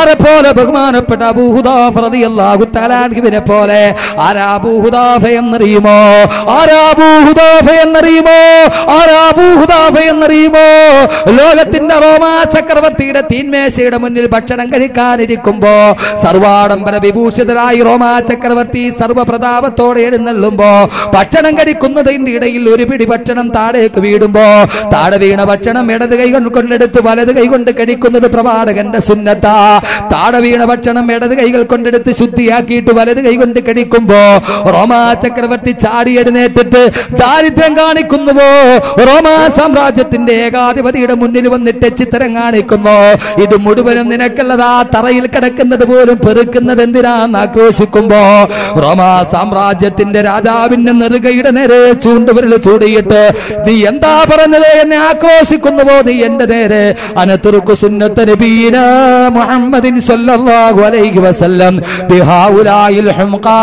ആരെ പോലെ ബഹുമാനപ്പെട്ട അബൂഹുദാഫ് റളിയല്ലാഹു തആലാൻഹുവിനെ പോലെ ആരാ അബൂഹുദാഫ് എന്നറിയുമോ ആരാ അബൂഹുദാഫ് എന്നറിയുമോ ആരാ അബൂഹുദാഫ് എന്നറിയുമോ ലോകത്തിന്റെ റോമാ ചക്രവർത്തിയുടെ തീന്മേശയുടെ മുന്നിൽ ഭക്ഷണം കഴിക്കാനിരിക്കുമ്പോ സർവാഡംബര വിഭൂഷിതരായി റോമാ ചക്രവർത്തി സർവപ്രതാപത്തോടെ എഴുന്നള്ളുമ്പോ ഭക്ഷണം കഴിക്കുന്നതിന്റെ ഇടയിൽ ഒരു പിടി ഭക്ഷണം താഴേക്ക് വീടുമ്പോ താഴെ വീണ ഭക്ഷണം ഇടത് കൈ കൊണ്ട് കൊണ്ടെടുത്ത് വലത് കൈ കൊണ്ട് കഴിക്കുന്നത് പ്രവാചകന്റെ സുന്നത്താ താഴെ വീണ ഭക്ഷണം ഇടത് കൈകൾ കൊണ്ടെടുത്ത് ശുദ്ധിയാക്കിയിട്ട് വലത് കൈ കൊണ്ട് കഴിക്കുമ്പോ റോമാ ചക്രവർത്തി ചാടി എഴുന്നേറ്റിട്ട് ദാരിദ്ര്യം കാണിക്കുന്നുവോ റോമാ സാമ്രാജ്യത്തിന്റെ ഏകാധിപതിയുടെ മുന്നിൽ വന്നിട്ട് ചിത്രം കാണിക്കുന്നു ഇത് മുഴുവനും നിനക്കുള്ളതാ തറയിൽ കിടക്കുന്നത് പോലും പെറുക്കുന്നത് എന്തിനാന്ന് ആക്രോശിക്കുമ്പോ റോമാ സാമ്രാജ്യത്തിന്റെ രാജാവിന്റെ നെറുകയുടെ നേരെ ചൂണ്ടുവിരൽ ചൂടിയിട്ട് നീ എന്താ പറഞ്ഞത് എന്നെ ആക്രോശിക്കുന്നുവോ നീ എന്റെ നേരെ അനത്തുറുക്കു സുന്നത്ത് നബീന മുഹമ്മദിൻ സല്ലല്ലാഹു അലൈഹി വസല്ലം ബിഹാഉലായിൽ ഹുംഖാ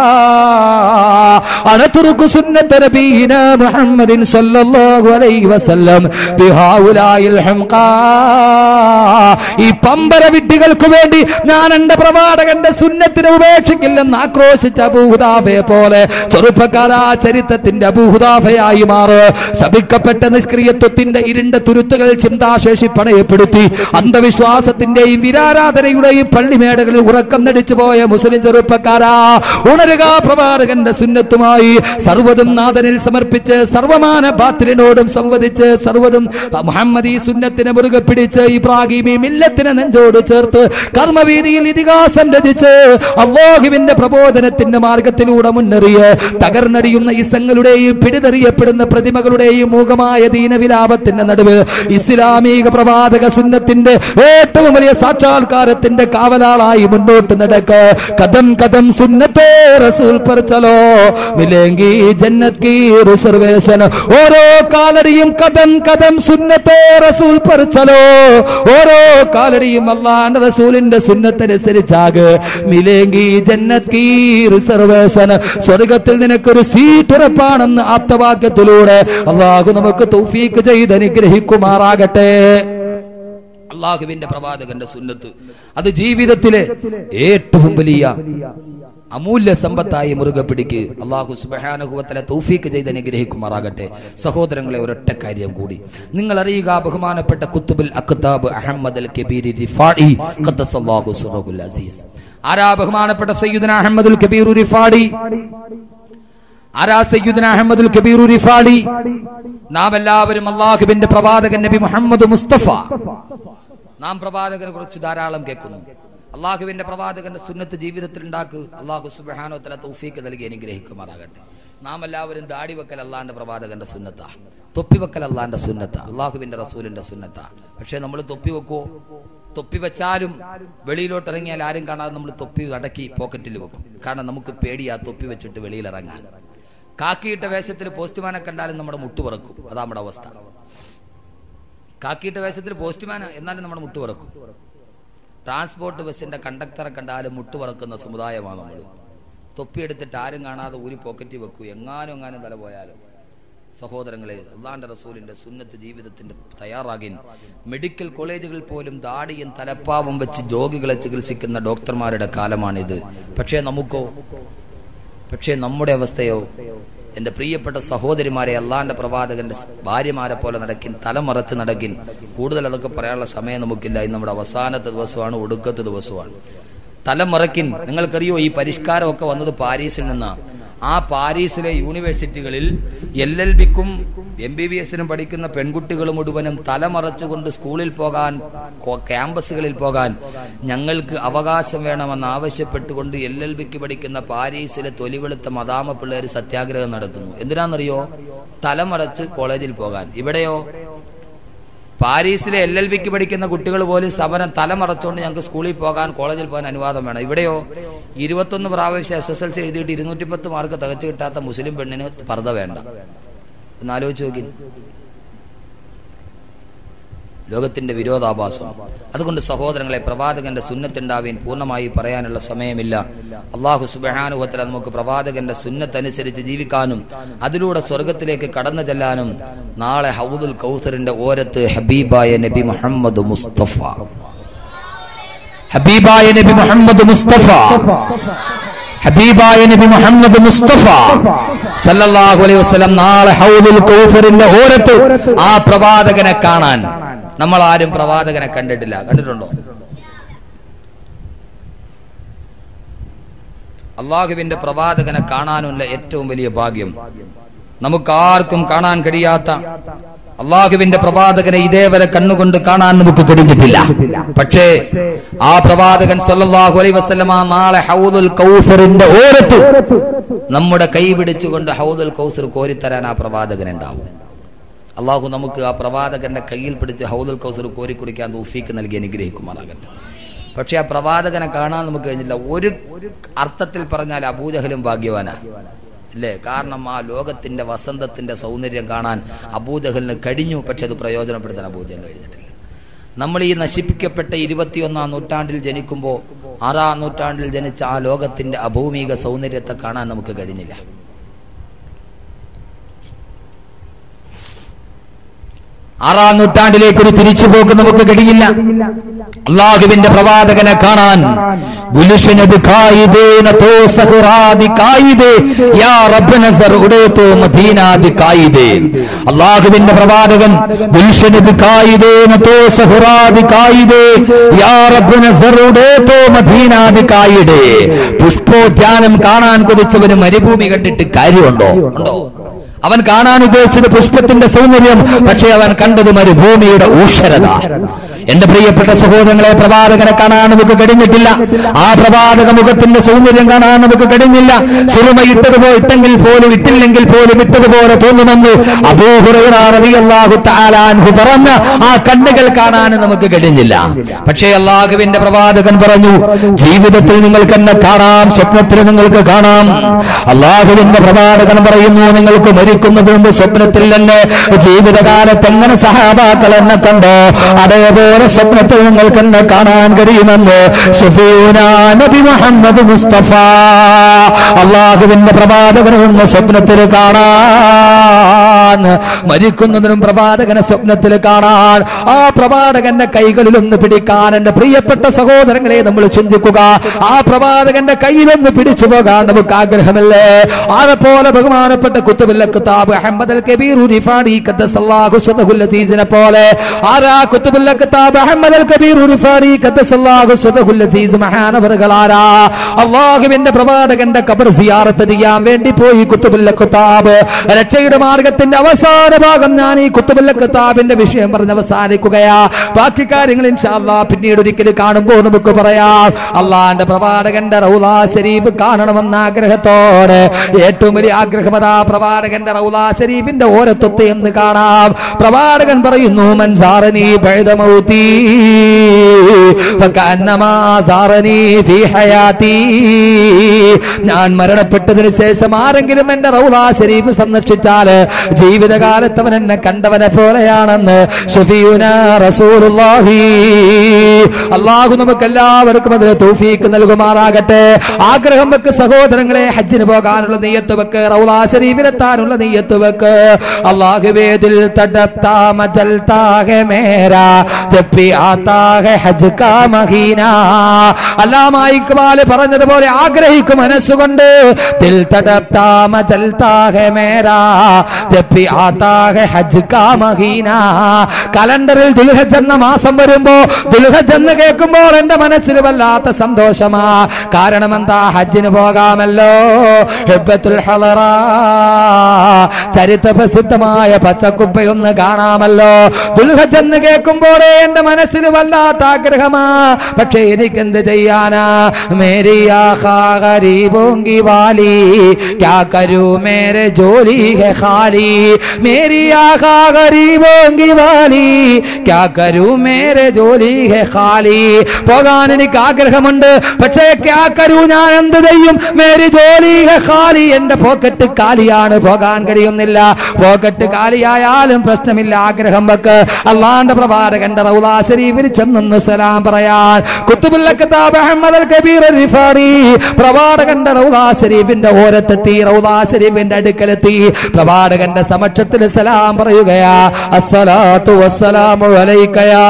അനത്തുറുക്കു സുന്നത്ത് നബീന മുഹമ്മദിൻ സല്ലല്ലാഹു അലൈഹി വസല്ലം ബിഹാഉലായിൽ ഹുംഖാ ഈ പമ്പര വിഡ്ഢികൾക്ക് വേണ്ടി ഞാൻ എന്റെ പ്രവാചകന്റെ സുന്നത്തിനെ ഉപേക്ഷിക്കില്ലെന്ന് ആക്രോശിച്ച അബൂഹുദാഫയെ പോലെ ചെറുപ്പക്കാരാ ചരിത്രത്തിന്റെ അബൂഹുദാഫയായി മാറ് ശപിക്കപ്പെട്ട നിഷ്ക്രിയത്വത്തിന്റെ ഇരുണ്ട തുരുത്തുകൾ ചിന്താശേഷി പണയപ്പെടുത്തി അന്ധവിശ്വാസത്തിന്റെയും വിരാരാധനയുടെയും പള്ളിമേടകളിൽ ഉറക്കം നടിച്ചു പോയ മുസ്ലിം ചെറുപ്പക്കാരാ ഉണരുക പ്രവാചകന്റെ സുന്നത്തുമായി സർവ്വതും നാഥനിൽ സമർപ്പിച്ച് സർവമാന ബാത്തിലിനോടും സംവദിച്ച് സർവ്വതും മുഹമ്മദ് ഈ സുന്നത്തിനെ മുറുകെ പിടിച്ച് ഇബ്രാഹിമി മില്ലത്തിനെ നെഞ്ചോട് ചേർത്ത് കർമ്മവീതിയിൽ ഇതിഹാസം രചിച്ച് അള്ളാഹുവിന്റെ പ്രബോധനത്തിന്റെ മാർഗത്തിലൂടെ മുന്നേറിയ തകർന്നടിയുന്ന ഇസങ്ങളുടെയും പിടിതെറിയപ്പെടുന്ന പ്രതിമകളുടെയും മൂകമായ ദീനവിലാപത്തിന്റെ നടുവ് ഇസ്ലാമിക പ്രവാചക സുന്നത്തിന്റെ ഏറ്റവും വലിയ സാക്ഷാത്കാരത്തിന്റെ കാവലാളായി മുന്നോട്ട് നടക്ക് കദം കദം സുന്നത്തെ റസൂൽ पर चलो मिलेंगी जन्नत की റിസർവേഷൻ ഓരോ കാലടിയും കദം കദം സുന്നത്തെ റസൂൽ पर चलो ഓരോ കാലടിയും അള്ളാന്റെ റസൂലിന്റെ സുന്നത്തനുസരിച്ചാക് മിലേങ്കി ജന്നത് കീ റിസർവേഷൻ സ്വർഗത്തിൽ നിനക്കൊരു സീറ്റ് ഉറപ്പാണെന്ന് ആപ്തവാക്യത്തിലൂടെ അള്ളാഹു നമുക്ക് തൗഫീക്ക് ചെയ്ത് അനുഗ്രഹിക്കുമാറാകട്ടെ അള്ളാഹുവിന്റെ പ്രവാചകന്റെ സുന്നത്ത് അത് ജീവിതത്തിലെ ഏറ്റവും വലിയ അമൂല്യ സമ്പത്തായി മുറുകെ പിടിക്ക് അള്ളാഹു സുബഹാനുഭവത്തിലെ തൗഫീക്ക് ചെയ്ത് അനുഗ്രഹിക്കുമാറാകട്ടെ സഹോദരങ്ങളെ ഒരൊറ്റ കാര്യം കൂടി നിങ്ങൾ അറിയുക ബഹുമാനപ്പെട്ട കുത്തുബുൽ അഖ്താബ് അഹമ്മദ് അൽ കബീരി റിഫാഇ ഖദ്ദസല്ലാഹു സുറഹുൽ അസീസ് ആരാ ബഹുമാനപ്പെട്ട സയ്യിദുന അഹമ്മദുൽ കബീർ റിഫാഡി ആരാ സയ്യിദുന അഹമ്മദുൽ കബീർ റിഫാഡി നാം എല്ലാവരും അള്ളാഹുവിന്റെ പ്രവാചകൻ നബി മുഹമ്മദ് മുസ്തഫ നാം പ്രവാചകനെ കുറിച്ച് ധാരാളം കേൾക്കുന്നു അള്ളാഹുവിന്റെ പ്രവാചകന്റെ സുന്നത്ത് ജീവിതത്തിൽ ഉണ്ടാക്ക് അള്ളാഹു സുബാനോ തല തൗഫീക്ക് നൽകി അനുഗ്രഹിക്കുമാറാകട്ടെ നാം എല്ലാവരും ദാടി വെക്കൽ അള്ളാന്റെ പ്രവാചകന്റെ സുന്നത്താ തൊപ്പി വെക്കൽ അള്ളാന്റെ സുന്നത്താ അള്ളാഹുവിന്റെ റസൂലിന്റെ സുന്നത്താ പക്ഷെ നമ്മൾ തൊപ്പി വെക്കുവോ തൊപ്പി വെച്ചാലും വെളിയിലോട്ട് ഇറങ്ങിയാൽ ആരും കാണാതെ നമ്മൾ തൊപ്പി അടക്കി പോക്കറ്റിൽ വെക്കും കാരണം നമുക്ക് പേടിയാ തൊപ്പി വെച്ചിട്ട് വെളിയിൽ ഇറങ്ങാൻ കാക്കിയിട്ട വേഷത്തിൽ പോസ്റ്റ്മാനെ കണ്ടാലും നമ്മുടെ മുട്ടു പറക്കും അതാ നമ്മുടെ അവസ്ഥ കാക്കിയിട്ട വേഷത്തിൽ പോസ്റ്റ്മാൻ എന്നാലും നമ്മുടെ മുട്ടു പറക്കും ട്രാൻസ്പോർട്ട് ബസ്സിന്റെ കണ്ടക്ടറെ കണ്ടാലും മുട്ടുപറക്കുന്ന സമുദായമാണ് നമ്മൾ തൊപ്പിയെടുത്തിട്ട് ആരും കാണാതെ ഊരി പോക്കറ്റിൽ വെക്കൂ എങ്ങാനും എങ്ങാനും തല പോയാലും സഹോദരങ്ങളെ അള്ളാന്റെ റസൂലിന്റെ സുന്നത്ത് ജീവിതത്തിന്റെ തയ്യാറാകിൻ മെഡിക്കൽ കോളേജുകളിൽ പോലും ദാടിയും തലപ്പാവും വെച്ച് രോഗികളെ ചികിത്സിക്കുന്ന ഡോക്ടർമാരുടെ കാലമാണിത് പക്ഷേ നമുക്കോ പക്ഷേ നമ്മുടെ അവസ്ഥയോ എന്റെ പ്രിയപ്പെട്ട സഹോദരിമാരെ അള്ളാന്റെ പ്രവാചകന്റെ ഭാര്യമാരെ പോലെ നടക്കിൻ തലമറച്ച് നടക്കിൻ കൂടുതൽ അതൊക്കെ പറയാനുള്ള സമയം നമുക്കില്ല ഇന്ന് നമ്മുടെ അവസാനത്തെ ദിവസമാണ് ഒടുക്കത്തെ ദിവസമാണ് തലമറക്കിൻ നിങ്ങൾക്കറിയോ ഈ പരിഷ്കാരമൊക്കെ വന്നത് പാരീസിൽ നിന്നാണ് ആ പാരീസിലെ യൂണിവേഴ്സിറ്റികളിൽ എൽ എൽ ബിക്കും എം ബി ബി എസിനും പഠിക്കുന്ന പെൺകുട്ടികൾ മുഴുവനും തലമറച്ചുകൊണ്ട് സ്കൂളിൽ പോകാൻ കോ- ക്യാമ്പസുകളിൽ പോകാൻ ഞങ്ങൾക്ക് അവകാശം വേണമെന്ന് ആവശ്യപ്പെട്ടുകൊണ്ട് എൽ എൽ ബിക്ക് പഠിക്കുന്ന പാരീസിലെ തൊലിവെളുത്ത മദാമ പിള്ളേർ സത്യാഗ്രഹം നടത്തുന്നു എന്തിനാണെന്നറിയോ തലമറച്ച് കോളേജിൽ പോകാൻ ഇവിടെയോ പാരീസിലെ എൽ എൽ ബിക്ക് പഠിക്കുന്ന കുട്ടികൾ പോലും സമരം തലമറച്ചുകൊണ്ട് ഞങ്ങൾക്ക് സ്കൂളിൽ പോകാൻ കോളേജിൽ പോകാൻ അനുവാദം വേണം ഇവിടെയോ ഇരുപത്തൊന്ന് പ്രാവശ്യം എസ് എസ് എൽ സി എഴുതിയിട്ട് ഇരുന്നൂറ്റി പത്ത് മാർക്ക് തികച്ചു കിട്ടാത്ത മുസ്ലിം പെണ്ണിന് പർദ്ദ വേണ്ട ഒന്ന് ആലോചിച്ച് നോക്കി ലോകത്തിന്റെ വിരോധാഭാസം അതുകൊണ്ട് സഹോദരങ്ങളെ പ്രവാചകന്റെ സുന്നത്തുണ്ടാവീൻ പൂർണ്ണമായി പറയാനുള്ള സമയമില്ല അള്ളാഹു സുബഹാനുഭവത്തിൽ നമുക്ക് പ്രവാചകന്റെ സുന്നത്തനുസരിച്ച് ജീവിക്കാനും അതിലൂടെ സ്വർഗത്തിലേക്ക് കടന്നു ചെല്ലാനും നാളെ ഹൗദുൽ കൗസറിന്റെ ഓരത്ത് ഹബീബായ നബി മുഹമ്മദ് മുസ്തഫ ഹബീബായ നബി മുഹമ്മദ് മുസ്തഫ ഹബീബായ നബി മുഹമ്മദ് മുസ്തഫ സല്ലല്ലാഹു അലൈഹി വസല്ലം നാളെ ഹൗദുൽ കൗസറിന്റെ ഓരത്ത് ആ പ്രവാചകനെ കാണാൻ നമ്മൾ ആരും പ്രവാചകനെ കണ്ടിട്ടില്ല കണ്ടിട്ടുണ്ടോ അള്ളാഹുവിന്റെ പ്രവാചകനെ കാണാനുള്ള ഏറ്റവും വലിയ ഭാഗ്യം നമുക്കാർക്കും കാണാൻ കഴിയാത്ത അള്ളാഹുവിന്റെ പ്രവാചകനെ ഇതേവരെ കണ്ണുകൊണ്ട് കാണാൻ നമുക്ക് കഴിഞ്ഞിട്ടില്ല പക്ഷേ ആ പ്രവാചകൻ സല്ലല്ലാഹു അലൈഹി വസല്ലമ നാളെ ഹൗദുൽ കൗസറിന്റെ ഓരത്ത് നമ്മുടെ കൈ പിടിച്ചുകൊണ്ട് ഹൗദുൽ കൗസർ കോരിത്തരാൻ ആ പ്രവാചകൻ ഉണ്ടാവും അള്ളാഹു നമുക്ക് ആ പ്രവാചകന്റെ കയ്യിൽ പിടിച്ച് ഹൗദുൽ കൗസർ കോരി കുടിക്കാൻ തൗഫീക്ക് നൽകി അനുഗ്രഹിക്കുമാറാകട്ടെ പക്ഷെ ആ പ്രവാചകനെ കാണാൻ നമുക്ക് കഴിഞ്ഞില്ല ഒരു അർത്ഥത്തിൽ പറഞ്ഞാൽ അബൂജഹലും ഭാഗ്യവാനാ അല്ലേ കാരണം ആ ലോകത്തിന്റെ വസന്തത്തിന്റെ സൗന്ദര്യം കാണാൻ അബൂജഹലിന് കഴിഞ്ഞു പക്ഷെ അത് പ്രയോജനപ്പെടുത്താൻ അബൂജഹൽ കഴിഞ്ഞിട്ടില്ല നമ്മൾ ഈ നശിപ്പിക്കപ്പെട്ട ഇരുപത്തിയൊന്നാം നൂറ്റാണ്ടിൽ ജനിക്കുമ്പോൾ ആറാം നൂറ്റാണ്ടിൽ ജനിച്ച ആ ലോകത്തിന്റെ അഭൗമിക സൗന്ദര്യത്തെ കാണാൻ നമുക്ക് കഴിഞ്ഞില്ല ആറാം നൂറ്റാണ്ടിലേക്ക് ഒരു തിരിച്ചുപോക്ക് നമുക്ക് കഴിയില്ല അള്ളാഹുവിന്റെ പ്രവാചകനെ കാണാൻ ഗുലുഷനബ് കായിദേന തോ സഹുറാദി കായിദേ യാ റബ്ബ് നസർ ഉടേതോ മദീനാദി കായിദേ അള്ളാഹുവിന്റെ പ്രവാചകൻ ഗുൽഷനബ് കായിദേന തോ സഹുറാദി കായിദേ യാ റബ്ബ് നസർ ഉടേതോ മദീനാദി കായിദേ പുഷ്പോദ്യാനം കാണാൻ കൊതിച്ചവന് മരുഭൂമി കണ്ടിട്ട് കാര്യമുണ്ടോ ഉണ്ടോ അവൻ കാണാൻ ഉദ്ദേശിച്ചത് പുഷ്പത്തിന്റെ സൗന്ദര്യം പക്ഷേ അവൻ കണ്ടത് മരുഭൂമിയുടെ ഊഷരത എന്റെ പ്രിയപ്പെട്ട സഹോദരങ്ങളെ പ്രവാചകനെ കാണാൻ നമുക്ക് കഴിഞ്ഞിട്ടില്ല ആ പ്രവാചക മുഖത്തിന്റെ സൗന്ദര്യം കാണാൻ നമുക്ക് കഴിഞ്ഞില്ല സുറുമ ഇട്ടതുപോലെ ഇട്ടെങ്കിൽ പോലും ഇട്ടില്ലെങ്കിൽ പോലും ഇട്ടതുപോലെ തോന്നുമെന്ന് അബൂഹുറു താലാൻഹു പറഞ്ഞ ആ കണ്ണുകൾ കാണാൻ നമുക്ക് കഴിഞ്ഞില്ല പക്ഷേ അള്ളാഹുവിന്റെ പ്രവാചകൻ പറഞ്ഞു ജീവിതത്തിൽ നിങ്ങൾക്ക് എന്നെ കാണാം സ്വപ്നത്തിൽ നിങ്ങൾക്ക് കാണാം അള്ളാഹുവിന്റെ പ്രവാചകൻ പറയുന്നു നിങ്ങൾക്ക് മരിക്കുന്നതിന് മുമ്പ് സ്വപ്നത്തിൽ തന്നെ ജീവിതകാലത്ത് എങ്ങനെ സഹാബാക്കൾ എന്നെ കണ്ടോ അതേപോലെ സ്വപ്നത്തിൽ നിങ്ങൾക്ക് എന്നെ കാണാൻ കഴിയുമെന്ന് സുഫീന നബി മുഹമ്മദ് മുസ്തഫ അള്ളാഹുവിന്റെ പ്രവാചകനെ ഒന്ന് സ്വപ്നത്തിൽ കാണാൻ മരിക്കുന്നതിനും പ്രവാചകനെ സ്വപ്നത്തിൽ കാണാൻ ആ പ്രവാചകന്റെ കൈകളിൽ ഒന്ന് പിടിക്കാൻ എന്റെ പ്രിയപ്പെട്ട സഹോദരങ്ങളെ നമ്മൾ ചിന്തിക്കുക ആ പ്രവാചകന്റെ കയ്യിലൊന്ന് പിടിച്ചു പോകാൻ നമുക്ക് ആഗ്രഹമല്ലേ ആരെപ്പോലെ ബഹുമാനപ്പെട്ട കുത്തുബില്ല കിതാബ് അഹമ്മദ് അൽ കബീർ റിഫാനി ഖദ്ദസല്ലാഹു സദഹുൽ അസീസിനെ പോലെ ആരാ കുത്തുബില്ല കിതാബ് അഹമ്മദ് അൽ കബീർ റിഫാനി ഖദ്ദസല്ലാഹു സദഹുൽ അസീസ് മഹാനവറുകൾ ആരാ അള്ളാഹുവിന്റെ പ്രവാചകന്റെ ഖബർ സിയാറത്ത് ചെയ്യാൻ വേണ്ടി പോയി കുത്തുബില്ല കിതാബ് രക്ഷയുടെ മാർഗത്തിന്റെ അവസാന ഭാഗം ഞാൻ ഈ കുത്തുബില്ല കിതാബിന്റെ വിഷയം പറഞ്ഞ് അവസാനിക്കുകയാ ബാക്കി കാര്യങ്ങൾ ഇൻഷാല്ലാ പിന്നീട് ഒരിക്കൽ കാണുമ്പോൾ നമുക്ക് പറയാം അള്ളാന്റെ പ്രവാചകന്റെ റൗലാ ശരീഫ് കാണണമെന്ന ആഗ്രഹത്തോടെ ഏറ്റവും വലിയ ആഗ്രഹം അതാ പ്രവാചകന്റെ റൗലാ ശരീഫിന്റെ ഓരത്വത്തെ എന്ന് കാണാം പ്രവാചകൻ പറയുന്നു മൻസാറനി ബൈദമൗതി ഫകഅന്നമാ സാറനി ഫീ ഹയാതി ഞാൻ മരണപ്പെട്ടതിന് ശേഷം ആരെങ്കിലും എന്റെ റൗലാ ശരീഫ് സന്ദർശിച്ചാൽ ജീവിതകാലത്ത് അവൻ എന്നെ കണ്ടവനെ പോലെയാണെന്ന് ഷഫീഉന റസൂലുള്ളാഹി അള്ളാഹു നമുക്ക് എല്ലാവർക്കും അതിന് തൗഫീക്ക് നൽകുമാറാകട്ടെ ആഗ്രഹം വെക്ക് സഹോദരങ്ങളെ ഹജ്ജിന് പോകാനുള്ള നെയ്യത്ത് വെക്ക് റൗലാ ശരീഫിലെത്താനുള്ള നെയ്യത്ത് വെക്ക് അള്ളാഹുവേ ദിൽ തടപ്താ മജൽതാ ഹെ മേരാ ജബ് ഭി ആതാ ഹെ ഹജ്ജ് കാ മഹീന അല്ലാമായി ഇക്ബാൽ പറഞ്ഞതുപോലെ ആഗ്രഹിക്കും മനസ്സുകൊണ്ട് ദിൽ തടപ്താ മജൽതാ ഹെ മേരാ ജബ് ഭി ആതാ ഹെ ഹജ്ജ് കാ മഹീന കലണ്ടറിൽ ദുൽഹജ് എന്ന മാസം വരുമ്പോ ദുൽഹജ് എന്ന് കേൾക്കുമ്പോൾ എന്റെ മനസ്സിൽ വല്ലാത്ത സന്തോഷമാ കാരണം എന്താ ഹജ്ജിന് പോകാമല്ലോ ഹിബ്ബത്തുൽ ഹളറ ചരിത്ര പ്രസിദ്ധമായ പച്ചക്കുപ്പയൊന്ന് കാണാമല്ലോ ദുൽഹജ് എന്ന് കേൾക്കുമ്പോഴേ എന്റെ മനസ്സിൽ വല്ലാത്ത ആഗ്രഹമാ പക്ഷെ എനിക്ക് എന്ത് ചെയ്യാനാ മേരിയാ ഗരീബോങ്കി വാലി ക്യാ കരൂ മേരെ ജോലി ഹെ ഖാലി മേരിയാ ഗരീബോങ്കി വാലി ക്യാ കരൂ മേരെ ജോലി ഹെ ഖാലി പോകാൻ എനിക്ക് ആഗ്രഹമുണ്ട് പക്ഷേ ക്യാ കരൂ ഞാൻ എന്ത് ചെയ്യും മേരി ജോലി ഹെ ഖാലി എന്റെ പോക്കറ്റ് പോക്കറ്റ് കാലിയാണ് പോകാൻ കഴിയുന്നില്ല പോക്കറ്റ് കാലിയായാലും പ്രശ്നമില്ല ആഗ്രഹം വെക്ക് അള്ളാന്റെ പ്രവാചകന്റെ റൗലാ ശരീഫിൽ ചെന്നൊന്ന് സലാം പറയാൻ കുത്തുബുല്ല കിതാബ് അഹമ്മദ് അൽ കബീർ അൽ റിഫാറി പ്രവാചകന്റെ റൗലാ ശരീഫിന്റെ ഓരത്തെത്തി റൗലാ ശരീഫിന്റെ അടുക്കലെത്തി പ്രവാചകന്റെ സമക്ഷത്തിൽ സലാം പറയുകയാ അസ്സലാത്തു വസ്സലാമു അലൈക്കയാ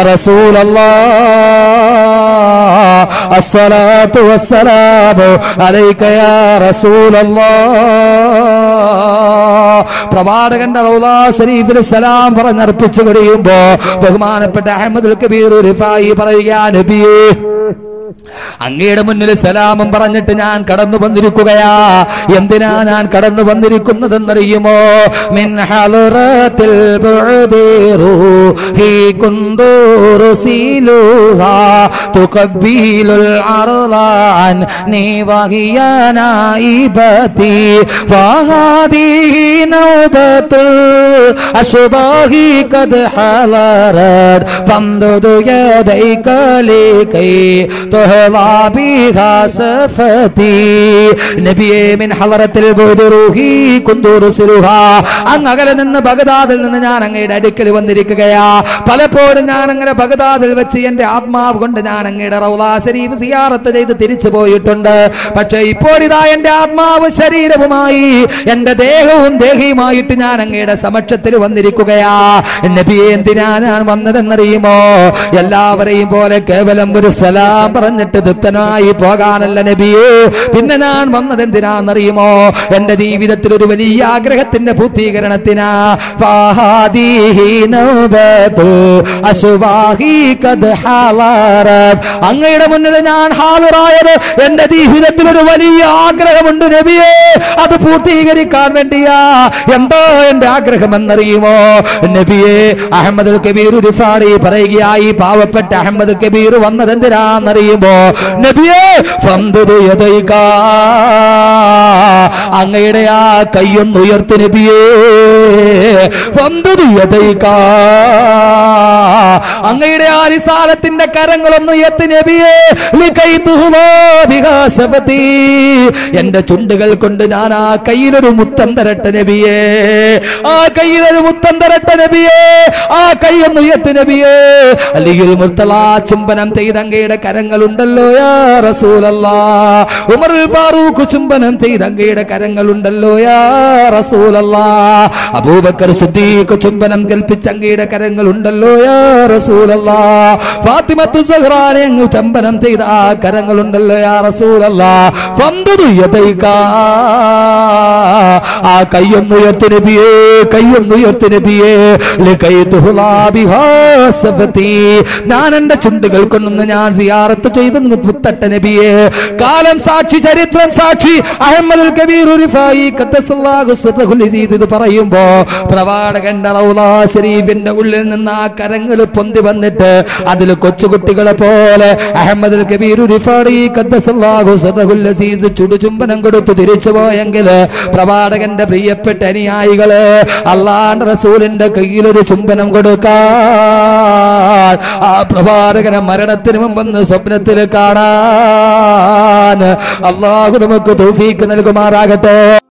റസൂലല്ലാഹ് അസ്സലാത്തു വസ്സലാമു അലൈക്കയാ റസൂലല്ലാഹ് പ്രവാചകന്റെ റൗലാ ശരീഫിൽ സലാം പറഞ്ഞർപ്പിച്ചു കഴിയുമ്പോ ബഹുമാനപ്പെട്ട അഹമ്മദ് കബീർ റിഫായി പറയുക നബിയേ അങ്ങയുടെ മുന്നിൽ സലാമം പറഞ്ഞിട്ട് ഞാൻ കടന്നു വന്നിരിക്കുകയാ എന്തിനാ ഞാൻ കടന്നു വന്നിരിക്കുന്നതെന്നറിയുമോ മിൻ ഹലറത്തിൽ ഹി കുന്തൂറു സീലുഹാ തുകബ്ബീലുൽ അർളാൻ നീ വഹിയാനായിബതി ഫഹാദിഹി നൗബത്തുൽ അശുബാഹി കദ് ഹലറത് ഫംദുദു യദൈക ലീകൈ തുഹവാ ബിഹാ സഫതി നബിയേ മിൻ ഹലറത്തിൽ ബുദുറുഹി കുന്തൂറു സിലുഹാ അങ്ങ് അകലെ നിന്ന് ബഗ്ദാദിൽ നിന്ന് ഞാൻ അങ്ങയുടെ അടുക്കൽ വന്നിരിക്കുകയാ പലപ്പോഴും ഞാൻ അങ്ങനെ ബഗ്ദാദിൽ വെച്ച് എന്റെ ആത്മാവ് കൊണ്ട് ഞാൻ അങ്ങയുടെ റൗലാ ശരീഫ് സിയാറത്ത് ചെയ്ത് തിരിച്ചു പോയിട്ടുണ്ട് പക്ഷെ ഇപ്പോൾ ഇതാ എന്റെ ആത്മാവ് ശരീരവുമായി എന്റെ ദേഹവും ദേഹിയുമായിട്ട് ഞാൻ അങ്ങയുടെ സമക്ഷത്തിൽ വന്നിരിക്കുകയാ നബിയെ എന്തിനാ ഞാൻ വന്നതെന്നറിയുമോ എല്ലാവരെയും പോലെ കേവലം ഒരു സലാം പറഞ്ഞിട്ട് തൃപ്തനായി പോകാനല്ല നബിയെ പിന്നെ ഞാൻ വന്നത് എന്തിനാന്നറിയുമോ എന്റെ ജീവിതത്തിൽ ഒരു വലിയ ആഗ്രഹത്തിന്റെ പൂർത്തീകരണത്തിനാ ഫാഹാദിഹി നൗബത്തു അശ്വാഹി ഖദ് ഹാലറത്. അങ്ങയുടെ മുന്നിൽ ഞാൻ ഹാലറായത് എന്റെ ജീവിതത്തിൽ ഒരു വലിയ ആഗ്രഹമുണ്ട് നബിയെ അത് പൂർത്തീകരിക്കാൻ വേണ്ടിയാ എന്താ എന്റെ ആഗ്രഹം എന്നറിയുമോ നബിയെ അഹമ്മദ് കബീർ റിഫാറി പറയുകയായി പാവപ്പെട്ട അഹമ്മദ് കബീർ വന്നത് എന്തിനാന്നറിയുമോ നബിയെ ഫംദുദു യദൈക. അങ്ങയുടെ ആ കയ്യൊന്ന് ഉയർത്തി നബിയേ ഫംദുദു യദൈക. അങ്ങയുടെ ആ നിസാരത്തിന്റെ കരങ്ങളൊന്ന് ഉയർത്തി നബിയേ ലികൈതുഹുമാ ബിഹാ സഫതി. എന്റെ ചുണ്ടുകൾ കൊണ്ട് ഞാൻ ആ കയ്യിലൊരു മുത്തം തരട്ടെ നബിയേ ആ കയ്യിലൊരു മുത്തം തരട്ടെ നബിയേ ആ കൈയൊന്ന് ഉയർത്തി നബിയേ അല്ലെങ്കിൽ മുർത്തല ചുംബനം ചെയ്ത അങ്ങയുടെ കരങ്ങളുണ്ടല്ലോ യാ റസൂലല്ലാ ഉമർ ഫാറൂഖ് ചുംബനം ചെയ്ത അങ്ങയുടെ കരങ്ങളുണ്ടല്ലോ യാ റസൂലല്ലാ അബൂബക്കർ സിദ്ദീഖ് ചുംബനം കൽപ്പിച്ച അങ്ങയുടെ കരങ്ങളുണ്ടല്ലോ യാ റസൂലല്ലാ ഫാത്തിമത്തു സഹ്റാനെ അങ്ങ് ചുംബനം ചെയ്ത ആ കരങ്ങളുണ്ടല്ലോ യാ റസൂലല്ലാ ഫന്ദുദു യദൈക ആ കയ്യൊന്നുയർത്തി നബിയേ കയ്യൊന്നുയർത്തി നബിയേ ലകൈതുഹുലാ ബിഹാ സഫതി. ഞാൻ എന്റെ ചുണ്ടുകൾ കൊണ്ടൊന്ന് ഞാൻ സിയാറത്ത് ചെയ്തെന്ന് പുത്തട്ട നബിയെ കാലം സാക്ഷി ചരിത്രം സാക്ഷി അഹമ്മദ് കബീർ റിഫായി ഖദ്ദസല്ലാഹു സിർറഹുൽ അസീദ് ഇത് പറയുമ്പോ പ്രവാചകന്റെ റൗലാ ശരീഫിന്റെ ഉള്ളിൽ നിന്ന് ആ കരങ്ങൾ പൊന്തി വന്നിട്ട് അതിൽ കൊച്ചുകുട്ടികളെ പോലെ അഹമ്മദ് കബീർ റിഫായി ഖദ്ദസല്ലാഹു സിർറഹുൽ അസീസ് ചുടുചുംബനം കൊടുത്തു തിരിച്ചു പോയെങ്കിൽ പ്രവാചകന്റെ പ്രിയപ്പെട്ട അനുയായികള് അള്ളാന്റെ റസൂലിന്റെ കയ്യിലൊരു ചുംബനം കൊടുക്കാൻ ആ പ്രവാചകനെ മരണത്തിന് മുമ്പെന്ന് സ്വപ്നത്തിൽ കാണാൻ അള്ളാഹു നമുക്ക് തൗഫീക്ക് നൽകുമാറാകട്ടെ